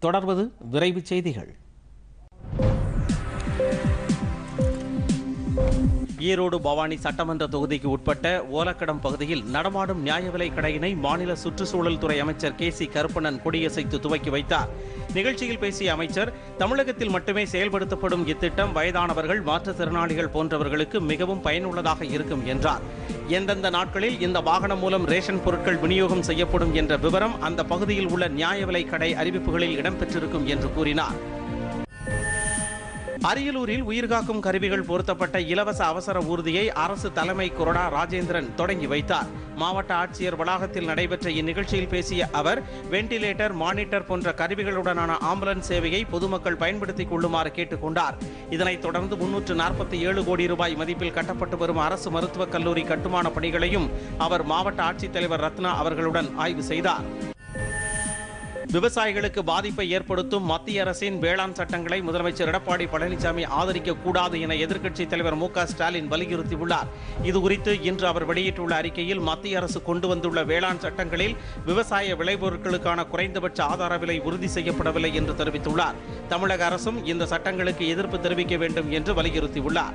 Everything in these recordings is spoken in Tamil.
தொடர்வது விரைவுச் செய்திகள் ஈரோடு பவானி சட்டமன்ற தொகுதிக்கு உட்பட்ட ஓலக்கடம் பகுதியில் நடமாடும் நியாய விலைக் கடையினை மாநில சுற்றுச்சூழல் துறை அமைச்சர் கே சி கருப்பணன் கொடியசைத்து துவக்கி வைத்தார் நிகழ்ச்சியில் பேசிய அமைச்சர் தமிழகத்தில் மட்டுமே செயல்படுத்தப்படும் இத்திட்டம் வயதானவர்கள் மாற்றுத்திறனாளிகள் போன்றவர்களுக்கு மிகவும் பயனுள்ளதாக இருக்கும் என்றார் எந்தெந்த நாட்களில் இந்த வாகனம் மூலம் ரேஷன் பொருட்கள் விநியோகம் செய்யப்படும் என்ற விவரம் அந்த பகுதியில் உள்ள நியாய விலைக் கடை அறிவிப்புகளில் இடம்பெற்றிருக்கும் என்று கூறினார் அரியலூரில் உயிர்காக்கும் கருவிகள் பொருத்தப்பட்ட இலவச அவசர ஊர்தியை அரசு தலைமை கொறடா ராஜேந்திரன் தொடங்கி வைத்தார் மாவட்ட ஆட்சியர் வளாகத்தில் நடைபெற்ற இந்நிகழ்ச்சியில் பேசிய அவர் வெண்டிலேட்டர் மானிட்டர் போன்ற கருவிகளுடனான ஆம்புலன்ஸ் சேவையை பொதுமக்கள் பயன்படுத்திக் கொள்ளுமாறு கேட்டுக்கொண்டார் இதனைத் தொடர்ந்து முன்னூற்று நாற்பத்தி ஏழு கோடி ரூபாய் மதிப்பில் கட்டப்பட்டு வரும் அரசு மருத்துவக் கல்லூரி கட்டுமான பணிகளையும் அவர் மாவட்ட ஆட்சித்தலைவர் ரத்னா அவர்களுடன் ஆய்வு செய்தார் விவசாயிகளுக்கு பாதிப்பை ஏற்படுத்தும் மத்திய அரசின் வேளாண் சட்டங்களை முதலமைச்சர் எடப்பாடி பழனிசாமி ஆதரிக்க கூடாது என எதிர்க்கட்சித் தலைவர் மு க ஸ்டாலின் வலியுறுத்தியுள்ளார் இதுகுறித்து இன்று அவர் வெளியிட்டுள்ள அறிக்கையில் மத்திய அரசு கொண்டு வந்துள்ள வேளாண் சட்டங்களில் விவசாய விளைபொருட்களுக்கான குறைந்தபட்ச ஆதார விலை உறுதி செய்யப்படவில்லை என்று தெரிவித்துள்ளார் தமிழக அரசும் இந்த சட்டங்களுக்கு எதிர்ப்பு தெரிவிக்க வேண்டும் என்று வலியுறுத்தியுள்ளார்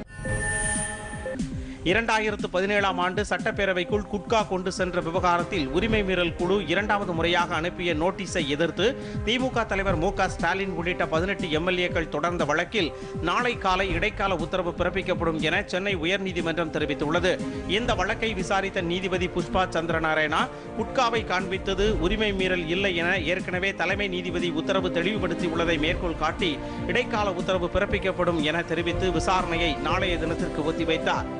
இரண்டாயிரத்து பதினேழாம் ஆண்டு சட்டப்பேரவைக்குள் குட்கா கொண்டு சென்ற விவகாரத்தில் உரிமை மீறல் குழு இரண்டாவது முறையாக அனுப்பிய நோட்டீஸை எதிர்த்து திமுக தலைவர் மு க ஸ்டாலின் உள்ளிட்ட பதினெட்டு எம்எல்ஏக்கள் தொடர்ந்த வழக்கில் நாளை காலை இடைக்கால உத்தரவு பிறப்பிக்கப்படும் என சென்னை உயர்நீதிமன்றம் தெரிவித்துள்ளது இந்த வழக்கை விசாரித்த நீதிபதி புஷ்பா சந்திரநாராயணா குட்காவை காண்பித்தது உரிமை மீறல் இல்லை என ஏற்கனவே தலைமை நீதிபதி உத்தரவு தெளிவுபடுத்தியுள்ளதை மேற்கோள் காட்டி இடைக்கால உத்தரவு பிறப்பிக்கப்படும் என தெரிவித்து விசாரணையை நாளைய தினத்திற்கு ஒத்திவைத்தார்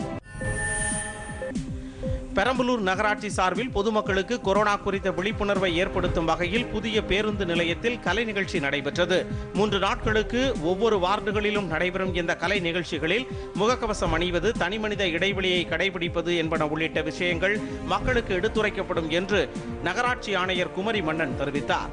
பெரம்பலூர் நகராட்சி சார்பில் பொதுமக்களுக்கு கொரோனா குறித்த விழிப்புணர்வை ஏற்படுத்தும் வகையில் புதிய பேருந்து நிலையத்தில் கலை நிகழ்ச்சி நடைபெற்றது மூன்று நாட்களுக்கு ஒவ்வொரு வார்டுகளிலும் நடைபெறும் இந்த கலை நிகழ்ச்சிகளில் முகக்கவசம் அணிவது தனிமனித இடைவெளியை கடைபிடிப்பது என்பன உள்ளிட்ட விஷயங்கள் மக்களுக்கு எடுத்துரைக்கப்படும் என்று நகராட்சி ஆணையர் குமரி மன்னன் தெரிவித்தார்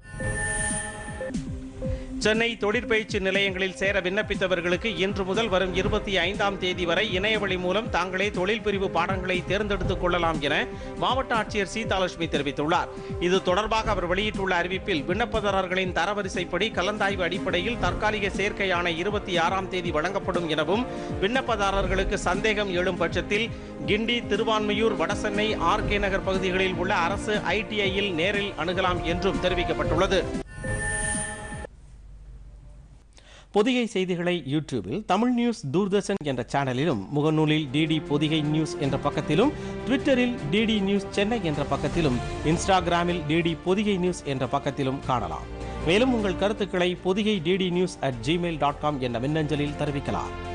சென்னை தொழிற்பயிற்சி நிலையங்களில் சேர விண்ணப்பித்தவர்களுக்கு இன்று முதல் வரும் இருபத்தி ஐந்தாம் தேதி வரை இணையவழி மூலம் தாங்களே தொழில் பிரிவு பாடங்களை தேர்ந்தெடுத்துக் கொள்ளலாம் என மாவட்ட ஆட்சியர் சீதாலட்சுமி தெரிவித்துள்ளார் இது தொடர்பாக அவர் வெளியிட்டுள்ள அறிவிப்பில் விண்ணப்பதாரர்களின் தரவரிசைப்படி கலந்தாய்வு அடிப்படையில் தற்காலிக சேர்க்கையான இருபத்தி ஆறாம் தேதி வழங்கப்படும் எனவும் விண்ணப்பதாரர்களுக்கு சந்தேகம் எழும் பட்சத்தில் கிண்டி திருவான்மையூர் வடசென்னை ஆர் கே நகர் பகுதிகளில் உள்ள அரசு ஐடிஐயில் நேரில் அணுகலாம் என்றும் தெரிவிக்கப்பட்டுள்ளது பொதிகை செய்திகளை யூடியூபில் தமிழ் நியூஸ் தூர்தர்ஷன் என்ற சேனலிலும் முகநூலில் டிடி பொதிகை நியூஸ் என்ற பக்கத்திலும் ட்விட்டரில் டிடி நியூஸ் சென்னை என்ற பக்கத்திலும் இன்ஸ்டாகிராமில் டிடி பொதிகை நியூஸ் என்ற பக்கத்திலும் காணலாம் மேலும் உங்கள் கருத்துக்களை Podhigai DD news at Gmail dot com என்ற மின்னஞ்சலில் தெரிவிக்கலாம்